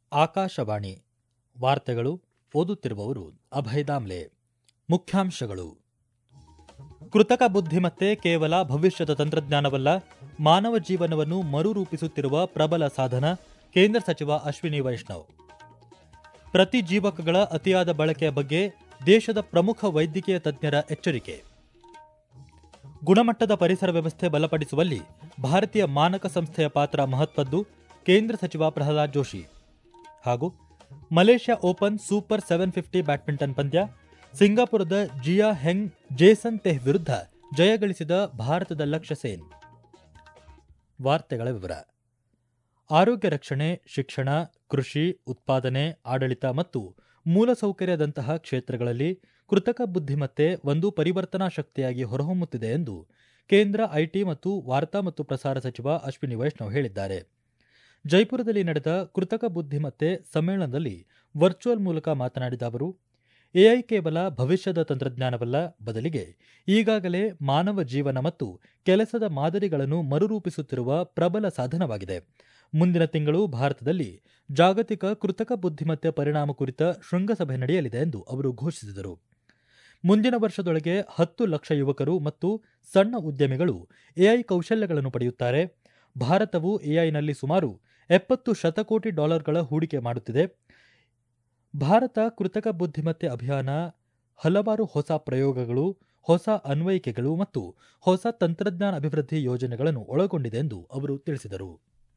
ಆಕಾಶವಾಣಿ ವಾರ್ತೆಗಳು ಓದುತ್ತಿರುವವರು ಅಭಯ ದಾಮ್ಲೆ ಮುಖ್ಯಾಂಶಗಳು ಕೃತಕ ಬುದ್ಧಿಮತ್ತೆ ಕೇವಲ ಭವಿಷ್ಯದ ತಂತ್ರಜ್ಞಾನವಲ್ಲ ಮಾನವ ಜೀವನವನ್ನು ಮರುರೂಪಿಸುತ್ತಿರುವ ಪ್ರಬಲ ಸಾಧನ ಕೇಂದ್ರ ಸಚಿವ ಅಶ್ವಿನಿ ವೈಷ್ಣವ್ ಪ್ರತಿ ಜೀವಕಗಳ ಅತಿಯಾದ ಬಳಕೆಯ ಬಗ್ಗೆ ದೇಶದ ಪ್ರಮುಖ ವೈದ್ಯಕೀಯ ತಜ್ಞರ ಎಚ್ಚರಿಕೆ ಗುಣಮಟ್ಟದ ಪರಿಸರ ವ್ಯವಸ್ಥೆ ಬಲಪಡಿಸುವಲ್ಲಿ ಭಾರತೀಯ ಮಾನಕ ಸಂಸ್ಥೆಯ ಪಾತ್ರ ಮಹತ್ವದ್ದು ಕೇಂದ್ರ ಸಚಿವ ಪ್ರಹ್ಲಾದ್ ಜೋಶಿ ಹಾಗೂ Malaysia open super seven fifty badminton ಪಂದ್ಯ ಸಿಂಗಾಪುರದ ಜಿಯಾ ಹೆಂಗ್ ಜೇಸನ್ ತೆಹ್ ವಿರುದ್ಧ ಜಯಗಳಿಸಿದ ಭಾರತದ ಲಕ್ಷ್ಯ ಸೇನ್ ವಾರ್ತೆಗಳ ವಿವರ ಆರೋಗ್ಯ ರಕ್ಷಣೆ ಶಿಕ್ಷಣ ಕೃಷಿ ಉತ್ಪಾದನೆ ಆಡಳಿತ ಮತ್ತು ಮೂಲಸೌಕರ್ಯದಂತಹ ಕ್ಷೇತ್ರಗಳಲ್ಲಿ ಕೃತಕ ಬುದ್ಧಿಮತ್ತೆ ಒಂದು ಪರಿವರ್ತನಾ ಶಕ್ತಿಯಾಗಿ ಹೊರಹೊಮ್ಮುತ್ತಿದೆ ಎಂದು ಕೇಂದ್ರ ಐಟಿ ಮತ್ತು ವಾರ್ತಾ ಮತ್ತು ಪ್ರಸಾರ ಸಚಿವ ಅಶ್ವಿನಿ ವೈಷ್ಣವ್ ಹೇಳಿದ್ದಾರೆ ಜೈಪುರದಲ್ಲಿ ನಡೆದ ಕೃತಕ ಬುದ್ಧಿಮತ್ತೆ ಸಮ್ಮೇಳನದಲ್ಲಿ ವರ್ಚುವಲ್ ಮೂಲಕ ಮಾತನಾಡಿದ ಅವರು ಎಐ ಕೇವಲ ಭವಿಷ್ಯದ ತಂತ್ರಜ್ಞಾನವಲ್ಲ ಬದಲಿಗೆ ಈಗಾಗಲೇ ಮಾನವ ಜೀವನ ಮತ್ತು ಕೆಲಸದ ಮಾದರಿಗಳನ್ನು ಮರುರೂಪಿಸುತ್ತಿರುವ ಪ್ರಬಲ ಸಾಧನವಾಗಿದೆ ಮುಂದಿನ ತಿಂಗಳು ಭಾರತದಲ್ಲಿ ಜಾಗತಿಕ ಕೃತಕ ಬುದ್ಧಿಮತ್ತೆ ಪರಿಣಾಮ ಕುರಿತ ಶೃಂಗಸಭೆ ನಡೆಯಲಿದೆ ಎಂದು ಅವರು ಘೋಷಿಸಿದರು ಮುಂದಿನ ವರ್ಷದೊಳಗೆ ಹತ್ತು ಲಕ್ಷ ಯುವಕರು ಮತ್ತು ಸಣ್ಣ ಉದ್ಯಮಿಗಳು ಎಐ ಕೌಶಲ್ಯಗಳನ್ನು ಪಡೆಯುತ್ತಾರೆ ಭಾರತವು ಎಐನಲ್ಲಿ ಸುಮಾರು ಎಪ್ಪತ್ತು ಶತಕೋಟಿ ಡಾಲರ್ಗಳ ಹೂಡಿಕೆ ಮಾಡುತ್ತಿದೆ ಭಾರತ ಕೃತಕ ಬುದ್ಧಿಮತ್ತೆ ಅಭಿಯಾನ ಹಲವಾರು ಹೊಸ ಪ್ರಯೋಗಗಳು ಹೊಸ ಅನ್ವಯಿಕೆಗಳು ಮತ್ತು ಹೊಸ ತಂತ್ರಜ್ಞಾನ ಅಭಿವೃದ್ಧಿ ಯೋಜನೆಗಳನ್ನು ಒಳಗೊಂಡಿದೆ ಎಂದು ಅವರು ತಿಳಿಸಿದರು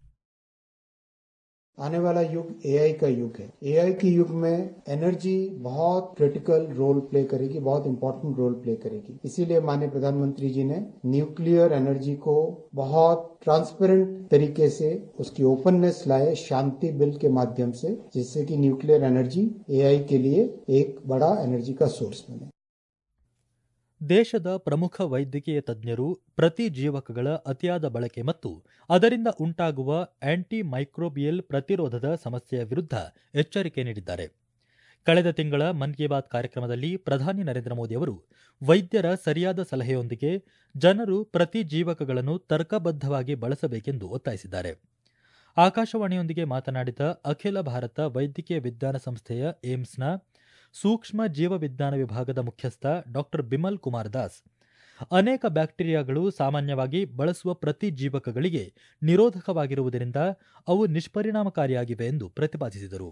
आने वाला युग एआई का युग है एआई के युग में एनर्जी बहुत क्रिटिकल रोल प्ले करेगी बहुत इंपॉर्टेंट रोल प्ले करेगी इसीलिए माननीय प्रधानमंत्री जी ने न्यूक्लियर एनर्जी को बहुत ट्रांसपेरेंट तरीके से उसकी ओपननेस लाए शांति बिल के माध्यम से जिससे कि न्यूक्लियर एनर्जी एआई के लिए एक बड़ा एनर्जी का सोर्स बने ದೇಶದ ಪ್ರಮುಖ ವೈದ್ಯಕೀಯ ತಜ್ಞರು ಪ್ರತಿ ಜೀವಕಗಳ ಅತಿಯಾದ ಬಳಕೆ ಮತ್ತು ಅದರಿಂದ ಉಂಟಾಗುವ ಆಂಟಿ ಮೈಕ್ರೋಬಿಯಲ್ ಪ್ರತಿರೋಧದ ಸಮಸ್ಯೆಯ ವಿರುದ್ಧ ಎಚ್ಚರಿಕೆ ನೀಡಿದ್ದಾರೆ ಕಳೆದ ತಿಂಗಳ ಮನ್ ಕಿ ಬಾತ್ ಕಾರ್ಯಕ್ರಮದಲ್ಲಿ ಪ್ರಧಾನಿ ನರೇಂದ್ರ ಮೋದಿ ಅವರು ವೈದ್ಯರ ಸರಿಯಾದ ಸಲಹೆಯೊಂದಿಗೆ ಜನರು ಪ್ರತಿ ಜೀವಕಗಳನ್ನು ತರ್ಕಬದ್ಧವಾಗಿ ಬಳಸಬೇಕೆಂದು ಒತ್ತಾಯಿಸಿದ್ದಾರೆ ಆಕಾಶವಾಣಿಯೊಂದಿಗೆ ಮಾತನಾಡಿದ ಅಖಿಲ ಭಾರತ ವೈದ್ಯಕೀಯ ವಿಜ್ಞಾನ ಸಂಸ್ಥೆಯ ಏಮ್ಸ್ನ ಸೂಕ್ಷ್ಮ ಜೀವವಿಜ್ಞಾನ ವಿಭಾಗದ ಮುಖ್ಯಸ್ಥ ಡಾಕ್ಟರ್ ಬಿಮಲ್ ಕುಮಾರ್ ದಾಸ್ ಅನೇಕ ಬ್ಯಾಕ್ಟೀರಿಯಾಗಳು ಸಾಮಾನ್ಯವಾಗಿ ಬಳಸುವ ಪ್ರತಿ ಜೀವಕಗಳಿಗೆ ನಿರೋಧಕವಾಗಿರುವುದರಿಂದ ಅವು ನಿಷ್ಪರಿಣಾಮಕಾರಿಯಾಗಿವೆ ಎಂದು ಪ್ರತಿಪಾದಿಸಿದರು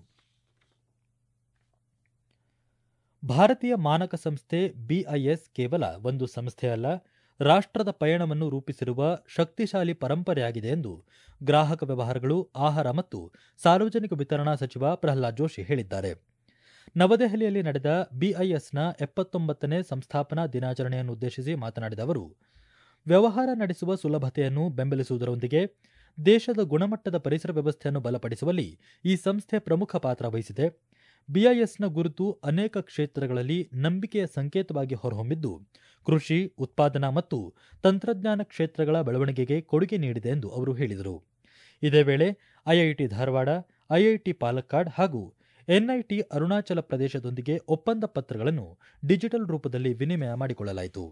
ಭಾರತೀಯ ಮಾನಕ ಸಂಸ್ಥೆ ಬಿಐಎಸ್ ಕೇವಲ ಒಂದು ಸಂಸ್ಥೆಯಲ್ಲ ರಾಷ್ಟ್ರದ ಪಯಣವನ್ನು ರೂಪಿಸಿರುವ ಶಕ್ತಿಶಾಲಿ ಪರಂಪರೆಯಾಗಿದೆ ಎಂದು ಗ್ರಾಹಕ ವ್ಯವಹಾರಗಳು ಆಹಾರ ಮತ್ತು ಸಾರ್ವಜನಿಕ ವಿತರಣಾ ಸಚಿವ ಪ್ರಹ್ಲಾದ್ ಜೋಶಿ ಹೇಳಿದ್ದಾರೆ ನವದೆಹಲಿಯಲ್ಲಿ ನಡೆದ ಬಿಐಎಸ್ನ ಎಪ್ಪತ್ತೊಂಬತ್ತನೇ ಸಂಸ್ಥಾಪನಾ ದಿನಾಚರಣೆಯನ್ನು ಉದ್ದೇಶಿಸಿ ಮಾತನಾಡಿದ ಅವರು ವ್ಯವಹಾರ ನಡೆಸುವ ಸುಲಭತೆಯನ್ನು ಬೆಂಬಲಿಸುವುದರೊಂದಿಗೆ ದೇಶದ ಗುಣಮಟ್ಟದ ಪರಿಸರ ವ್ಯವಸ್ಥೆಯನ್ನು ಬಲಪಡಿಸುವಲ್ಲಿ ಈ ಸಂಸ್ಥೆ ಪ್ರಮುಖ ಪಾತ್ರ ವಹಿಸಿದೆ ಬಿಐಎಸ್ನ ಗುರುತು ಅನೇಕ ಕ್ಷೇತ್ರಗಳಲ್ಲಿ ನಂಬಿಕೆಯ ಸಂಕೇತವಾಗಿ ಹೊರಹೊಮ್ಮಿದ್ದು ಕೃಷಿ ಉತ್ಪಾದನಾ ಮತ್ತು ತಂತ್ರಜ್ಞಾನ ಕ್ಷೇತ್ರಗಳ ಬೆಳವಣಿಗೆಗೆ ಕೊಡುಗೆ ನೀಡಿದೆ ಎಂದು ಅವರು ಹೇಳಿದರು ಇದೇ ವೇಳೆ ಐಐಟಿ ಧಾರವಾಡ ಐಐಟಿ ಪಾಲಕ್ಕಾಡ್ ಹಾಗೂ ಎನ್ಐಟಿ ಅರುಣಾಚಲ ಪ್ರದೇಶದೊಂದಿಗೆ ಒಪ್ಪಂದ ಪತ್ರಗಳನ್ನು ಡಿಜಿಟಲ್ ರೂಪದಲ್ಲಿ ವಿನಿಮಯ ಮಾಡಿಕೊಳ್ಳಲಾಯಿತು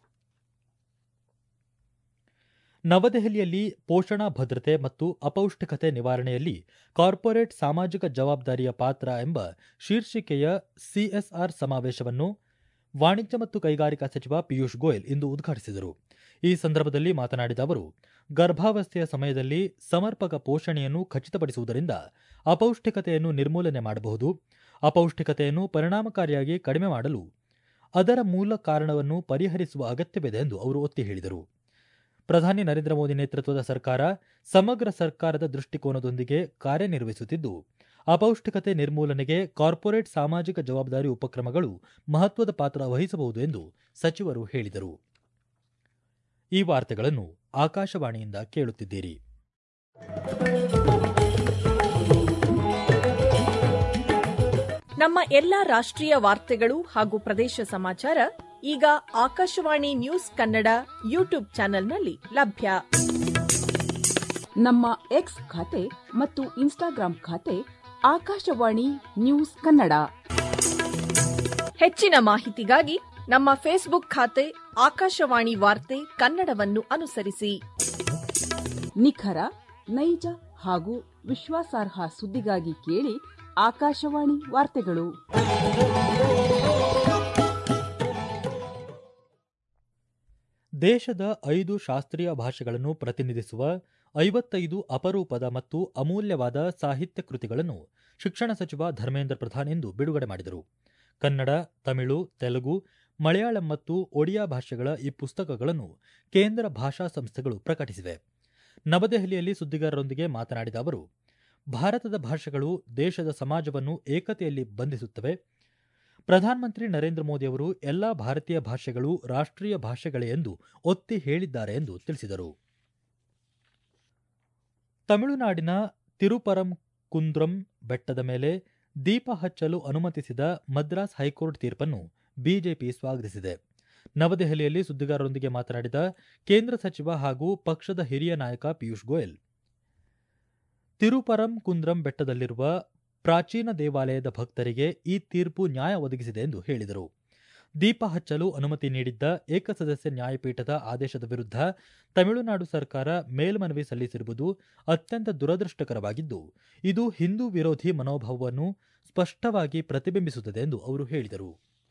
ನವದೆಹಲಿಯಲ್ಲಿ ಪೋಷಣಾ ಭದ್ರತೆ ಮತ್ತು ಅಪೌಷ್ಟಿಕತೆ ನಿವಾರಣೆಯಲ್ಲಿ ಕಾರ್ಪೊರೇಟ್ ಸಾಮಾಜಿಕ ಜವಾಬ್ದಾರಿಯ ಪಾತ್ರ ಎಂಬ ಶೀರ್ಷಿಕೆಯ ಸಿಎಸ್ಆರ್ ಸಮಾವೇಶವನ್ನು ವಾಣಿಜ್ಯ ಮತ್ತು ಕೈಗಾರಿಕಾ ಸಚಿವ ಪಿಯೂಷ್ ಗೋಯಲ್ ಇಂದು ಉದ್ಘಾಟಿಸಿದರು ಈ ಸಂದರ್ಭದಲ್ಲಿ ಮಾತನಾಡಿದ ಅವರು ಗರ್ಭಾವಸ್ಥೆಯ ಸಮಯದಲ್ಲಿ ಸಮರ್ಪಕ ಪೋಷಣೆಯನ್ನು ಖಚಿತಪಡಿಸುವುದರಿಂದ ಅಪೌಷ್ಟಿಕತೆಯನ್ನು ನಿರ್ಮೂಲನೆ ಮಾಡಬಹುದು ಅಪೌಷ್ಟಿಕತೆಯನ್ನು ಪರಿಣಾಮಕಾರಿಯಾಗಿ ಕಡಿಮೆ ಮಾಡಲು ಅದರ ಮೂಲ ಕಾರಣವನ್ನು ಪರಿಹರಿಸುವ ಅಗತ್ಯವಿದೆ ಎಂದು ಅವರು ಒತ್ತಿ ಹೇಳಿದರು ಪ್ರಧಾನಿ ನರೇಂದ್ರ ಮೋದಿ ನೇತೃತ್ವದ ಸರ್ಕಾರ ಸಮಗ್ರ ಸರ್ಕಾರದ ದೃಷ್ಟಿಕೋನದೊಂದಿಗೆ ಕಾರ್ಯನಿರ್ವಹಿಸುತ್ತಿದ್ದು ಅಪೌಷ್ಟಿಕತೆ ನಿರ್ಮೂಲನೆಗೆ ಕಾರ್ಪೊರೇಟ್ ಸಾಮಾಜಿಕ ಜವಾಬ್ದಾರಿ ಉಪಕ್ರಮಗಳು ಮಹತ್ವದ ಪಾತ್ರ ವಹಿಸಬಹುದು ಎಂದು ಸಚಿವರು ಹೇಳಿದರು ಈ ವಾರ್ತೆಗಳನ್ನು ಆಕಾಶವಾಣಿಯಿಂದ ಕೇಳುತ್ತಿದ್ದೀರಿ ನಮ್ಮ ಎಲ್ಲಾ ರಾಷ್ಟ್ರೀಯ ವಾರ್ತೆಗಳು ಹಾಗೂ ಪ್ರದೇಶ ಸಮಾಚಾರ ಈಗ ಆಕಾಶವಾಣಿ ನ್ಯೂಸ್ ಕನ್ನಡ ಯೂಟ್ಯೂಬ್ ಚಾನೆಲ್ನಲ್ಲಿ ಲಭ್ಯ ನಮ್ಮ ಎಕ್ಸ್ ಖಾತೆ ಮತ್ತು ಇನ್ಸ್ಟಾಗ್ರಾಂ ಖಾತೆ ಆಕಾಶವಾಣಿ ನ್ಯೂಸ್ ಕನ್ನಡ ಹೆಚ್ಚಿನ ಮಾಹಿತಿಗಾಗಿ ನಮ್ಮ ಫೇಸ್ಬುಕ್ ಖಾತೆ ಆಕಾಶವಾಣಿ ವಾರ್ತೆ ಕನ್ನಡವನ್ನು ಅನುಸರಿಸಿ ನಿಖರ ನೈಜ ಹಾಗೂ ವಿಶ್ವಾಸಾರ್ಹ ಸುದ್ದಿಗಾಗಿ ಕೇಳಿ ಆಕಾಶವಾಣಿ ವಾರ್ತೆಗಳು ದೇಶದ ಐದು ಶಾಸ್ತ್ರೀಯ ಭಾಷೆಗಳನ್ನು ಪ್ರತಿನಿಧಿಸುವ ಐವತ್ತೈದು ಅಪರೂಪದ ಮತ್ತು ಅಮೂಲ್ಯವಾದ ಸಾಹಿತ್ಯ ಕೃತಿಗಳನ್ನು ಶಿಕ್ಷಣ ಸಚಿವ ಧರ್ಮೇಂದ್ರ ಪ್ರಧಾನ್ ಇಂದು ಬಿಡುಗಡೆ ಮಾಡಿದರು ಕನ್ನಡ ತಮಿಳು ತೆಲುಗು ಮಲಯಾಳಂ ಮತ್ತು ಒಡಿಯಾ ಭಾಷೆಗಳ ಈ ಪುಸ್ತಕಗಳನ್ನು ಕೇಂದ್ರ ಭಾಷಾ ಸಂಸ್ಥೆಗಳು ಪ್ರಕಟಿಸಿವೆ ನವದೆಹಲಿಯಲ್ಲಿ ಸುದ್ದಿಗಾರರೊಂದಿಗೆ ಮಾತನಾಡಿದ ಅವರು ಭಾರತದ ಭಾಷೆಗಳು ದೇಶದ ಸಮಾಜವನ್ನು ಏಕತೆಯಲ್ಲಿ ಬಂಧಿಸುತ್ತವೆ ಪ್ರಧಾನಮಂತ್ರಿ ನರೇಂದ್ರ ಮೋದಿ ಅವರು ಎಲ್ಲಾ ಭಾರತೀಯ ಭಾಷೆಗಳು ರಾಷ್ಟ್ರೀಯ ಭಾಷೆಗಳೇ ಎಂದು ಒತ್ತಿ ಹೇಳಿದ್ದಾರೆ ಎಂದು ತಿಳಿಸಿದರು ತಮಿಳುನಾಡಿನ ತಿರುಪರಂ ಕುಂದ್ರಂ ಬೆಟ್ಟದ ಮೇಲೆ ದೀಪ ಹಚ್ಚಲು ಅನುಮತಿಸಿದ ಮದ್ರಾಸ್ ಹೈಕೋರ್ಟ್ ತೀರ್ಪನ್ನು ಬಿಜೆಪಿ ಸ್ವಾಗತಿಸಿದೆ ನವದೆಹಲಿಯಲ್ಲಿ ಸುದ್ದಿಗಾರರೊಂದಿಗೆ ಮಾತನಾಡಿದ ಕೇಂದ್ರ ಸಚಿವ ಹಾಗೂ ಪಕ್ಷದ ಹಿರಿಯ ನಾಯಕ ಪಿಯೂಷ್ ಗೋಯಲ್ ತಿರುಪರಂ ಕುಂದ್ರಂ ಬೆಟ್ಟದಲ್ಲಿರುವ ಪ್ರಾಚೀನ ದೇವಾಲಯದ ಭಕ್ತರಿಗೆ ಈ ತೀರ್ಪು ನ್ಯಾಯ ಒದಗಿಸಿದೆ ಎಂದು ಹೇಳಿದರು ದೀಪ ಹಚ್ಚಲು ಅನುಮತಿ ನೀಡಿದ್ದ ಏಕಸದಸ್ಯ ನ್ಯಾಯಪೀಠದ ಆದೇಶದ ವಿರುದ್ಧ ತಮಿಳುನಾಡು ಸರ್ಕಾರ ಮೇಲ್ಮನವಿ ಸಲ್ಲಿಸಿರುವುದು ಅತ್ಯಂತ ದುರದೃಷ್ಟಕರವಾಗಿದ್ದು ಇದು ಹಿಂದೂ ವಿರೋಧಿ ಮನೋಭಾವವನ್ನು ಸ್ಪಷ್ಟವಾಗಿ ಪ್ರತಿಬಿಂಬಿಸುತ್ತದೆ ಎಂದು ಅವರು ಹೇಳಿದರು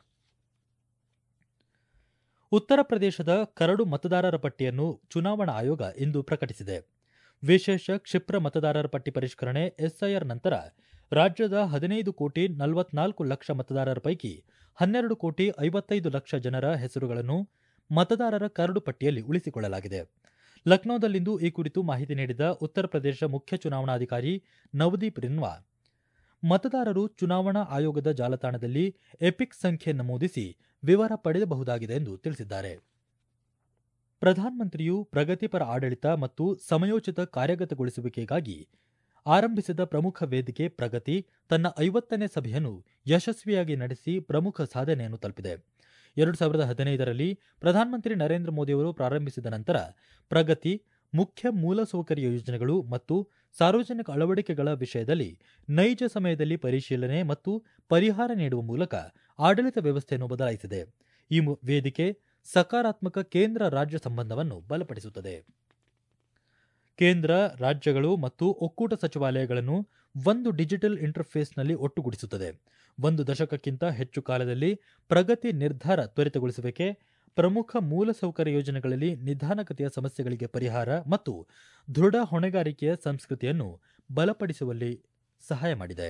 ಉತ್ತರ ಪ್ರದೇಶದ ಕರಡು ಮತದಾರರ ಪಟ್ಟಿಯನ್ನು ಚುನಾವಣಾ ಆಯೋಗ ಇಂದು ಪ್ರಕಟಿಸಿದೆ ವಿಶೇಷ ಕ್ಷಿಪ್ರ ಮತದಾರರ ಪಟ್ಟಿ ಪರಿಷ್ಕರಣೆ ಎಸ್ಐಆರ್ ನಂತರ ರಾಜ್ಯದ ಹದಿನೈದು ಕೋಟಿ ನಲವತ್ನಾಲ್ಕು ಲಕ್ಷ ಮತದಾರರ ಪೈಕಿ ಹನ್ನೆರಡು ಕೋಟಿ ಐವತ್ತೈದು ಲಕ್ಷ ಜನರ ಹೆಸರುಗಳನ್ನು ಮತದಾರರ ಕರಡು ಪಟ್ಟಿಯಲ್ಲಿ ಉಳಿಸಿಕೊಳ್ಳಲಾಗಿದೆ ಲಕ್ನೋದಲ್ಲಿಂದು ಈ ಕುರಿತು ಮಾಹಿತಿ ನೀಡಿದ ಉತ್ತರ ಪ್ರದೇಶ ಮುಖ್ಯ ಚುನಾವಣಾಧಿಕಾರಿ ನವದೀಪ್ ರಿನ್ವಾ ಮತದಾರರು ಚುನಾವಣಾ ಆಯೋಗದ ಜಾಲತಾಣದಲ್ಲಿ ಎಪಿಕ್ ಸಂಖ್ಯೆ ನಮೂದಿಸಿ ವಿವರ ಪಡೆಯಬಹುದಾಗಿದೆ ಎಂದು ತಿಳಿಸಿದ್ದಾರೆ ಪ್ರಧಾನಮಂತ್ರಿಯು ಪ್ರಗತಿಪರ ಆಡಳಿತ ಮತ್ತು ಸಮಯೋಚಿತ ಕಾರ್ಯಗತಗೊಳಿಸುವಿಕೆಗಾಗಿ ಆರಂಭಿಸಿದ ಪ್ರಮುಖ ವೇದಿಕೆ ಪ್ರಗತಿ ತನ್ನ ಐವತ್ತನೇ ಸಭೆಯನ್ನು ಯಶಸ್ವಿಯಾಗಿ ನಡೆಸಿ ಪ್ರಮುಖ ಸಾಧನೆಯನ್ನು ತಲುಪಿದೆ ಎರಡು ಸಾವಿರದ ಹದಿನೈದರಲ್ಲಿ ಪ್ರಧಾನಮಂತ್ರಿ ನರೇಂದ್ರ ಮೋದಿಯವರು ಪ್ರಾರಂಭಿಸಿದ ನಂತರ ಪ್ರಗತಿ ಮುಖ್ಯ ಮೂಲಸೌಕರ್ಯ ಯೋಜನೆಗಳು ಮತ್ತು ಸಾರ್ವಜನಿಕ ಅಳವಡಿಕೆಗಳ ವಿಷಯದಲ್ಲಿ ನೈಜ ಸಮಯದಲ್ಲಿ ಪರಿಶೀಲನೆ ಮತ್ತು ಪರಿಹಾರ ನೀಡುವ ಮೂಲಕ ಆಡಳಿತ ವ್ಯವಸ್ಥೆಯನ್ನು ಬದಲಾಯಿಸಿದೆ ಈ ಮು- ವೇದಿಕೆ ಸಕಾರಾತ್ಮಕ ಕೇಂದ್ರ ರಾಜ್ಯ ಸಂಬಂಧವನ್ನು ಬಲಪಡಿಸುತ್ತದೆ ಕೇಂದ್ರ ರಾಜ್ಯಗಳು ಮತ್ತು ಒಕ್ಕೂಟ ಸಚಿವಾಲಯಗಳನ್ನು ಒಂದು ಡಿಜಿಟಲ್ ಇಂಟರ್ಫೇಸ್ನಲ್ಲಿ ಒಟ್ಟುಗೂಡಿಸುತ್ತದೆ ಒಂದು ದಶಕಕ್ಕಿಂತ ಹೆಚ್ಚು ಕಾಲದಲ್ಲಿ ಪ್ರಗತಿ ನಿರ್ಧಾರ ತ್ವರಿತಗೊಳಿಸುವಿಕೆ ಪ್ರಮುಖ ಮೂಲಸೌಕರ್ಯ ಯೋಜನೆಗಳಲ್ಲಿ ನಿಧಾನಗತಿಯ ಸಮಸ್ಯೆಗಳಿಗೆ ಪರಿಹಾರ ಮತ್ತು ದೃಢ ಹೊಣೆಗಾರಿಕೆಯ ಸಂಸ್ಕೃತಿಯನ್ನು ಬಲಪಡಿಸುವಲ್ಲಿ ಸಹಾಯ ಮಾಡಿದೆ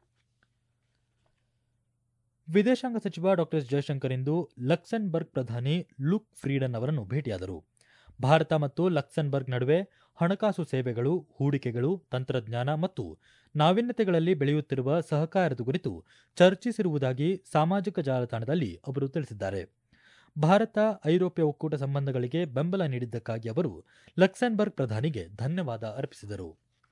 ವಿದೇಶಾಂಗ ಸಚಿವ ಡಾ ಎಸ್ ಜಯಶಂಕರ್ ಇಂದು ಲಕ್ಸೆನ್ಬರ್ಗ್ ಪ್ರಧಾನಿ ಲುಕ್ ಫ್ರೀಡನ್ ಅವರನ್ನು ಭೇಟಿಯಾದರು ಭಾರತ ಮತ್ತು ಲಕ್ಸೆನ್ಬರ್ಗ್ ನಡುವೆ ಹಣಕಾಸು ಸೇವೆಗಳು ಹೂಡಿಕೆಗಳು ತಂತ್ರಜ್ಞಾನ ಮತ್ತು ನಾವೀನ್ಯತೆಗಳಲ್ಲಿ ಬೆಳೆಯುತ್ತಿರುವ ಸಹಕಾರದ ಕುರಿತು ಚರ್ಚಿಸಿರುವುದಾಗಿ ಸಾಮಾಜಿಕ ಜಾಲತಾಣದಲ್ಲಿ ಅವರು ತಿಳಿಸಿದ್ದಾರೆ ಭಾರತ ಐರೋಪ್ಯ ಒಕ್ಕೂಟ ಸಂಬಂಧಗಳಿಗೆ ಬೆಂಬಲ ನೀಡಿದ್ದಕ್ಕಾಗಿ ಅವರು ಲಕ್ಸೆನ್ಬರ್ಗ್ ಪ್ರಧಾನಿಗೆ ಧನ್ಯವಾದ ಅರ್ಪಿಸಿದರು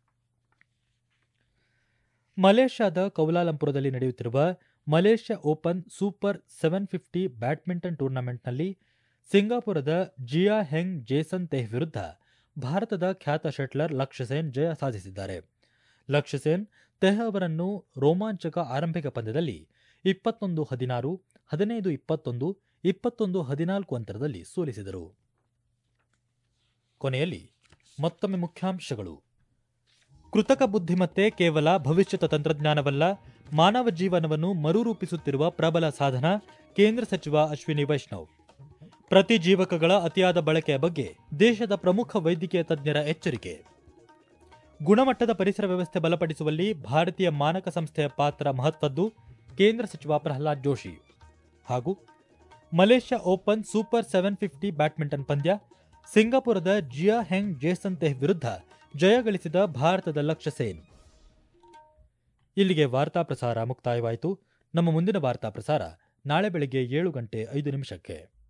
ಮಲೇಷ್ಯಾದ ಕೌಲಾಲಂಪುರದಲ್ಲಿ ನಡೆಯುತ್ತಿರುವ Malaysia open super seven fifty badminton ಟೂರ್ನಮೆಂಟ್ನಲ್ಲಿ ಸಿಂಗಾಪುರದ ಜಿಯಾ ಹೆಂಗ್ ಜೇಸನ್ ತೆಹ್ ವಿರುದ್ಧ ಭಾರತದ ಖ್ಯಾತ ಶಟ್ಲರ್ ಲಕ್ಷ್ಯ ಸೇನ್ ಜಯ ಸಾಧಿಸಿದ್ದಾರೆ ಲಕ್ಷ್ಯ ಸೇನ್ ತೆಹ್ ಅವರನ್ನು ರೋಮಾಂಚಕ ಆರಂಭಿಕ ಪಂದ್ಯದಲ್ಲಿ ಇಪ್ಪತ್ತೊಂದು ಹದಿನಾರು ಹದಿನೈದು ಇಪ್ಪತ್ತೊಂದು ಇಪ್ಪತ್ತೊಂದು ಹದಿನಾಲ್ಕು ಅಂತರದಲ್ಲಿ ಸೋಲಿಸಿದರು ಕೊನೆಯಲ್ಲಿ ಮತ್ತೊಮ್ಮೆ ಮುಖ್ಯಾಂಶಗಳು ಕೃತಕ ಬುದ್ಧಿಮತ್ತೆ ಕೇವಲ ಭವಿಷ್ಯದ ತಂತ್ರಜ್ಞಾನವಲ್ಲ ಮಾನವ ಜೀವನವನ್ನು ಮರುರೂಪಿಸುತ್ತಿರುವ ಪ್ರಬಲ ಸಾಧನ ಕೇಂದ್ರ ಸಚಿವ ಅಶ್ವಿನಿ ವೈಷ್ಣವ್ ಪ್ರತಿ ಜೀವಕಗಳ ಅತಿಯಾದ ಬಳಕೆಯ ಬಗ್ಗೆ ದೇಶದ ಪ್ರಮುಖ ವೈದ್ಯಕೀಯ ತಜ್ಞರ ಎಚ್ಚರಿಕೆ ಗುಣಮಟ್ಟದ ಪರಿಸರ ವ್ಯವಸ್ಥೆ ಬಲಪಡಿಸುವಲ್ಲಿ ಭಾರತೀಯ ಮಾನಕ ಸಂಸ್ಥೆಯ ಪಾತ್ರ ಮಹತ್ವದ್ದು ಕೇಂದ್ರ ಸಚಿವ ಪ್ರಹ್ಲಾದ್ ಜೋಶಿ ಹಾಗೂ Malaysia open super seven fifty badminton ಪಂದ್ಯ ಸಿಂಗಾಪುರದ ಜಿಯಾ ಹೆಂಗ್ ಜೇಸನ್ ತೆಹ್ ವಿರುದ್ಧ ಜಯ ಗಳಿಸಿದ ಭಾರತದ ಲಕ್ಷ್ಯ ಸೇನ್ ಇಲ್ಲಿಗೆ ವಾರ್ತಾ ಪ್ರಸಾರ ಮುಕ್ತಾಯವಾಯಿತು ನಮ್ಮ ಮುಂದಿನ ವಾರ್ತಾ ಪ್ರಸಾರ ನಾಳೆ ಬೆಳಗ್ಗೆ ಏಳು ಗಂಟೆ ಐದು ನಿಮಿಷಕ್ಕೆ